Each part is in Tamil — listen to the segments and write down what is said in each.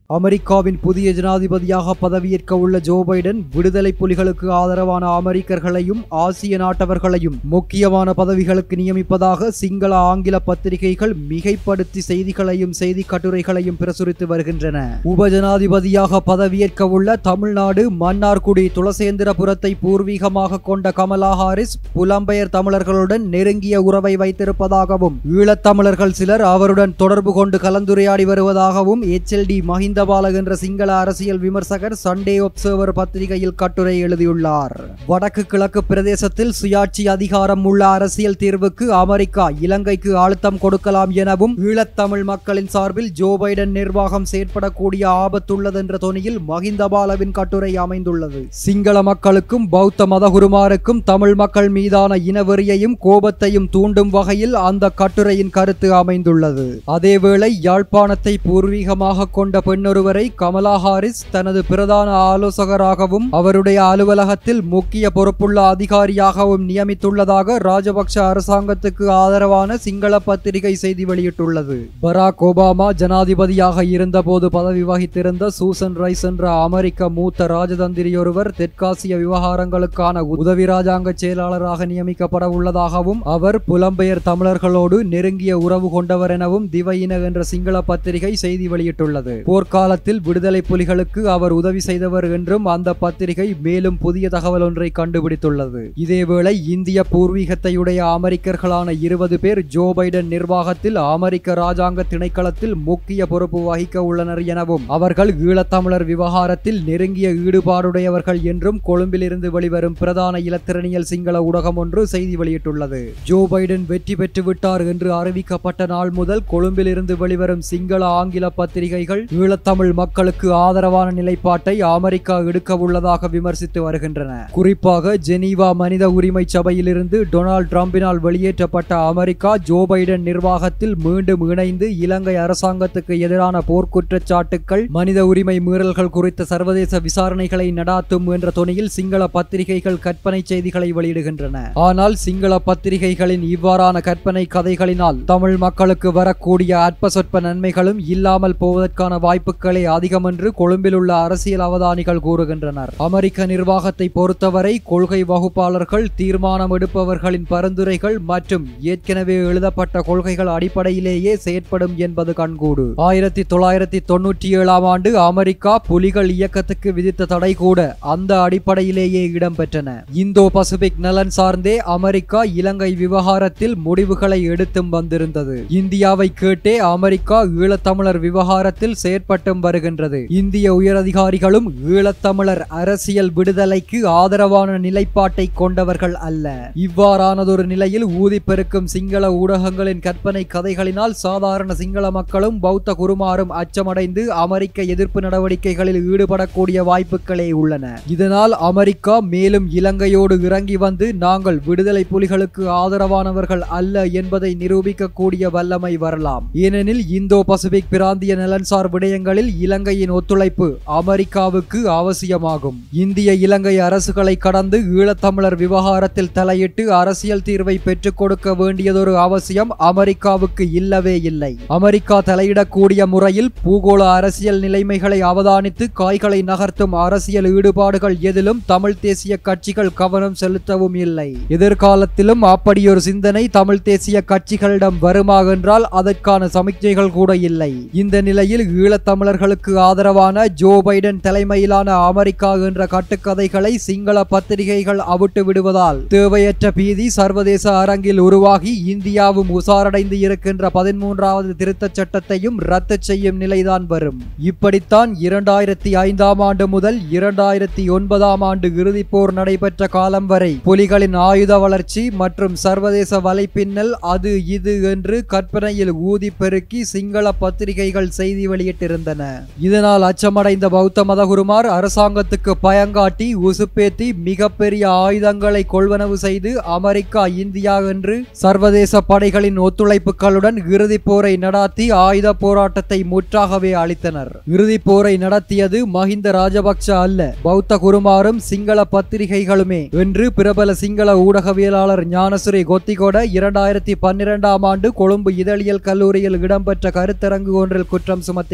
அமெரிக்காவின் புதிய ஜனாதிபதியாக பதவியேற்க உள்ள ஜோ பைடன் விடுதலை புலிகளுக்கு ஆதரவான அமெரிக்கர்களையும் ஆசிய நாட்டவர்களையும் முக்கியமான பதவிகளுக்கு நியமிப்பதாக சிங்கள ஆங்கில பத்திரிகைகள் மிகைப்படுத்தி செய்திகளையும் செய்தி கட்டுரைகளையும் பிரசுரித்து வருகின்றன உப ஜனாதிபதியாக பதவியேற்க உள்ள தமிழ்நாடு மன்னார்குடி துளசேந்திரபுரத்தை பூர்வீகமாக கொண்ட கமலா ஹாரிஸ் புலம்பெயர் தமிழர்களுடன் நெருங்கிய உறவை வைத்திருப்பதாகவும் ஈழத்தமிழர்கள் சிலர் அவருடன் தொடர்பு கொண்டு கலந்துரையாடி வருவதாகவும் எச்எல்டி மஹிந்தபால என்ற சிங்கள அரசியல் விமர்சகர் சண்டே ஒப்சர்வர் பத்திரிகையில் கட்டுரை எழுதியுள்ளார் வடக்கு கிழக்கு பிரதேசத்தில் சுயாட்சி அதிகாரம் உள்ள அரசியல் தீர்வுக்கு அமெரிக்கா இலங்கைக்கு அழுத்தம் கொடுக்கலாம் எனவும் ஈழத்தமிழ் மக்களின் சார்பில் ஜோ பைடன் நிர்வாகம் செயற்படக்கூடிய ஆபத்துள்ளதென்ற தொனியில் மஹிந்தபாலவின் கட்டுரை அமைந்துள்ளது சிங்கள மக்களுக்கும் பௌத்த மதகுருமாருக்கும் தமிழ் மக்கள் மீதான இனவெறியையும் கோபத்தையும் தூண்டும் வகையில் அந்த கட்டுரையின் கருத்து அமைந்துள்ளது அதேவேளை யாழ்ப்பாணத்தை பூர்வீகமாக கொண்ட பெண்ணொருவரை கமலா ஹாரிஸ் தனது பிரதான ஆலோசகராகவும் அவருடைய அலுவலகத்தில் முக்கிய பொறுப்புள்ள அதிகாரியாகவும் நியமித்துள்ளதாக ராஜபக்ஷ அரசாங்கத்துக்கு ஆதரவான சிங்கள பத்திரிகை செய்தி வெளியிட்டுள்ளது பராக் ஒபாமா ஜனாதிபதியாக இருந்தபோது பதவி வகித்திருந்த சூசன் ரைஸ் என்ற அமெரிக்க மூத்த ராஜதந்திரியொருவர் தெற்காசிய விவகாரங்களுக்கான உதவி ராஜாங்க செயலாளராக நியமிக்கப்பட உள்ளதாகவும் அவர் புலம்பெயர் தமிழர்களோடு நெருங்கிய உறவு கொண்டவர் எனவும் திவையின என்ற சிங்கள பத்திரிகை செய்தி வெளியிட்டுள்ளது போர்க்காலத்தில் விடுதலை புலிகளுக்கு அவர் உதவி செய்தவர் என்றும் அந்த பத்திரிகை மேலும் புதிய தகவல் ஒன்றை கண்டுபிடித்துள்ளது இதேவேளை இந்திய பூர்வீகத்தையுடைய அமெரிக்கர்களான இருபது பேர் ஜோ பைடன் நிர்வாகத்தில் அமெரிக்க ராஜாங்க திணைக்களத்தில் முக்கிய பொறுப்பு வகிக்க உள்ளனர் எனவும் அவர்கள் ஈழத்தமிழர் விவகாரத்தில் நெருங்கிய ஈடுபாடுடையவர்கள் என்றும் கொழும்பிலிருந்து வெளிவரும் பிரதான இலத்திரனியல் சிங்கள ஊடகம் ஒன்று செய்தி வெளியிட்டுள்ளது ஜோ பைடன் வெற்றி பெற்று விட்டார் என்று அறிவிக்கப்பட்ட நாள் முதல் கொழும்பிலிருந்து வெளிவரும் சிங்கள ஆங்கில பத்திரிகைகள் ஈழத்தமிழ் மக்களுக்கு ஆதரவான நிலைப்பாட்டை அமெரிக்கா எடுக்க உள்ளதாக விமர்சித்து வருகின்றன குறிப்பாக ஜெனீவா மனித உரிமை சபையிலிருந்து டொனால்ட் டிரம்பினால் வெளியேற்றப்பட்ட அமெரிக்கா ஜோ பைடன் நிர்வாகத்தில் மீண்டும் இணைந்து இலங்கை அரசாங்கத்துக்கு எதிரான போர்க்குற்றச்சாட்டுக்கள் மனித உரிமை மீறல்கள் குறித்த சர்வதேச விசாரணைகளை நடாத்தும் என்ற தொனியில் சிங்கள பத்திரிகைகள் கற்பனை செய்திகளை வெளியிடுகின்றன ஆனால் சிங்கள பத்திரிகைகளின் இவ்வாறான கற்பனை கதைகளினால் தமிழ் மக்களுக்கு வரக்கூடிய அற்ப சொற்ப நன்மைகளும் இல்லாமல் போவதற்கான வாய்ப்புகளே அதிகம் என்று கொழும்பில் உள்ள அரசியல் அவதானிகள் கூறுகின்றனர் அமெரிக்க நிர்வாகத்தை பொறுத்தவரை கொள்கை வகுப்பாளர்கள் தீர்மானம் எடுப்பவர்களின் பரிந்துரைகள் மற்றும் ஏற்கனவே எழுதப்பட்ட கொள்கைகள் அடிப்படையிலேயே செயற்படும் என்பது கண்கூடு ஆயிரத்தி தொள்ளாயிரத்தி தொன்னூற்றி ஏழாம் ஆண்டு அமெரிக்கா புலிகள் இயக்கத்துக்கு விதித்த தடை கூட அந்த அடிப்படையிலேயே இடம்பெற்றன இந்தோ பசிபிக் நலன் சார்ந்தே அமெரிக்கா இலங்கை விவகாரத்தில் முடிவுகளை எடுத்தும் வந்திருந்தது இந்தியாவை கேட்டே அமெரிக்கா ஈழத்தமிழர் விவகாரத்தில் செயற்பட்டும் வருகின்றது இந்திய உயரதிகாரிகளும் ஈழத்தமிழர் அரசியல் விடுதலைக்கு ஆதரவான நிலைப்பாட்டை கொண்டவர்கள் அல்ல இவ்வாறானதொரு நிலையில் ஊதிப்பெருக்கும் சிங்கள ஊடகங்களின் கற்பனை கதைகளினால் சாதாரண சிங்கள மக்களும் பௌத்த குருமாரும் அச்சமடைந்து அமெரிக்க எதிர்ப்பு நடவடிக்கைகளில் ஈடுபடக்கூடிய வாய்ப்புகளே உள்ளன இதனால் அமெரிக்கா மேலும் இலங்கையோடு இறங்கி வந்து நாங்கள் விடுதலை புலிகளுக்கு ஆதரவானவர்கள் அல்ல என்பதை நிரூபிக்கக்கூடிய வல்லமை வரலாம் ஏனெனில் இந்தோ பசிபிக் பிராந்திய நலன்சார் விடயங்களில் இலங்கையின் ஒத்துழைப்பு அமெரிக்காவுக்கு அவசியமாகும் இந்திய இலங்கை அரசுகளை கடந்து ஈழத்தமிழர் விவகாரத்தில் தலையிட்டு அரசியல் தீர்வை பெற்றுக் கொடுக்க வேண்டியதொரு அவசியம் அமெரிக்காவுக்கு இல்லவே இல்லை அமெரிக்கா தலையிடக்கூடிய முறையில் பூகோள அரசியல் நிலைமைகளை அவதானித்து காய்களை நகர்த்தும் அரசியல் ஈடுபாடுகள் எதிலும் தமிழ் தேசிய கட்சிகள் கவனம் செலுத்தவும் இல்லை எதிர்காலத்திலும் அப்படியொரு சிந்தனை தமிழ் தேசிய கட்சிகளிடம் வருமா என்றால் அதற்கான சமிக்ஞைகள் கூட இல்லை இந்த நிலையில் ஈழத்தமிழர்களுக்கு ஆதரவான ஜோ பைடன் தலைமையிலான அமெரிக்கா என்ற கட்டுக்கதைகளை சிங்கள பத்திரிகைகள் அவிட்டு விடுவதால் தேவையற்ற பீதி சர்வதேச அரங்கில் உருவாகி இந்தியாவும் உசாரடைந்து இருக்கின்ற பதிமூன்றாவது திருத்தச் சட்டத்தையும் ரத்து செய்யும் நிலைதான் வரும் இப்படித்தான் இரண்டாயிரத்தி ஐந்தாம் ஆண்டு முதல் இரண்டாயிரத்தி ஒன்பதாம் ஆண்டு இறுதிப் போர் நடைபெற்ற காலம் வரை புலிகளின் ஆயுத வளர்ச்சி மற்றும் சர்வதேச வலைப்பின்னல் அது இது என்று கற்பனையில் ஊதி பெருக்கி சிங்கள பத்திரிகைகள் செய்தி வெளியிட்டிருந்தன இதனால் அச்சமடைந்த பௌத்த மதகுருமார் அரசாங்கத்துக்கு பயங்காட்டி உசுப்பேத்தி மிகப்பெரிய ஆயுதங்களை கொள்வனவு செய்து அமெரிக்கா இந்தியா என்று சர்வதேச படைகளின் ஒத்துழைப்புகளுடன் இறுதிப் போரை நடாத்தி ஆயுத போராட்டத்தை முற்றாகவே அளித்தனர் இறுதிப் போரை நடத்தியது மஹிந்த ராஜபக்ஷ அல்ல பௌத்த குருமாரும் சிங்கள பத்திரிகைகளுமே என்று பிரபல சிங்கள ஊடகவியலாளர் ஞானசுரி கொத்திகொட இரண்டாயிரத்தி பன்னிரெண்டாம் ஆண்டு கொழும்பு இதழியல் கல்லூரியில் இடம்பெற்ற கருத்தரங்கு ஒன்றில் குற்றம் சுமத்தியிருந்தார்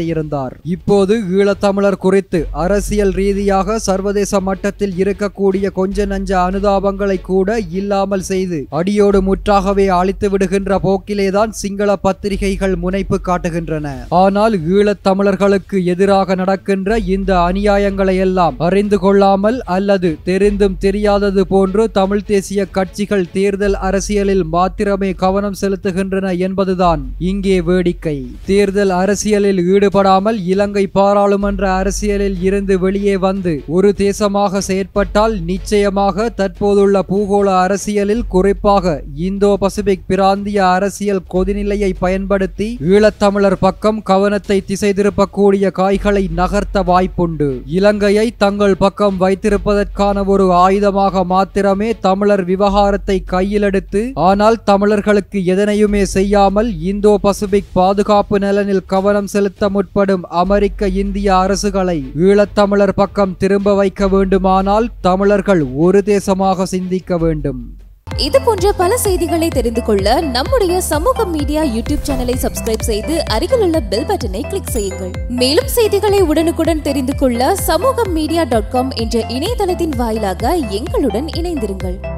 தெரிவித்தார் இப்போது ஈழத்தமிழர் குறித்து அரசியல் ரீதியாக சர்வதேச மட்டத்தில் இருக்கக்கூடிய கொஞ்ச நஞ்ச அனுதாபங்களை கூட இல்லாமல் செய்து அடியோடு முற்றாகவே அழித்து விடுகின்ற போக்கிலேதான் சிங்கள பத்திரிகைகள் முனைப்பு காட்டுகின்றன ஆனால் ஈழத்தமிழர்களுக்கு எதிராக நடக்கின்ற இந்த அநியாயங்களை எல்லாம் அறிந்து கொள்ளாமல் அல்லது தெரிந்தும் தெரியாதது போன்று தமிழ் தேசிய கட்சிகள் தேர்தல் அரசியலில் மாத்திரமே கவனம் செலுத்துகின்றன என்பதுதான் இங்கே வேடிக்கை தேர்தல் அரசியலில் ஈடுபடாமல் இலங்கை பாராளுமன்ற அரசியலில் இருந்து வெளியே வந்து ஒரு தேசமாக செயற்பட்டால் நிச்சயமாக தற்போதுள்ள பூகோள அரசியலில் குறிப்பாக இந்தோ பசிபிக் பிராந்திய அரசியல் கொதிநிலையை பயன்படுத்தி ஈழத்தமிழர் பக்கம் கவனத்தை திசை திருப்பக்கூடிய காய்களை நகர்த்த வாய்ப்புண்டு இலங்கையை தங்கள் பக்கம் வைத்திருப்பதற்கான ஒரு ஆயுதமாக மாத்திரமே தமிழர் விவகாரத்தை கையிலெடுத்து ஆனால் தமிழர்களுக்கு எதனையுமே செய்யாமல் இந்தோ பசிபிக் பாதுகாப்பு நலனில் கவனம் செலுத்த முற்படும் அமெரிக்க இந்திய அரசுகளை ஈழத்தமிழர் பக்கம் திரும்ப வைக்க வேண்டுமானால் தமிழர்கள் ஒரு தேசமாக சிந்திக்க வேண்டும் இது போன்ற பல செய்திகளை தெரிந்து கொள்ள நம்முடைய சமூக மீடியா யூடியூப் சேனலை சப்ஸ்கிரைப் செய்து அருகிலுள்ள பெல் பட்டனை கிளிக் செய்யுங்கள் மேலும் செய்திகளை உடனுக்குடன் தெரிந்து கொள்ள சமூக மீடியா டாட் காம் என்ற இணையதளத்தின் வாயிலாக எங்களுடன் இணைந்திருங்கள்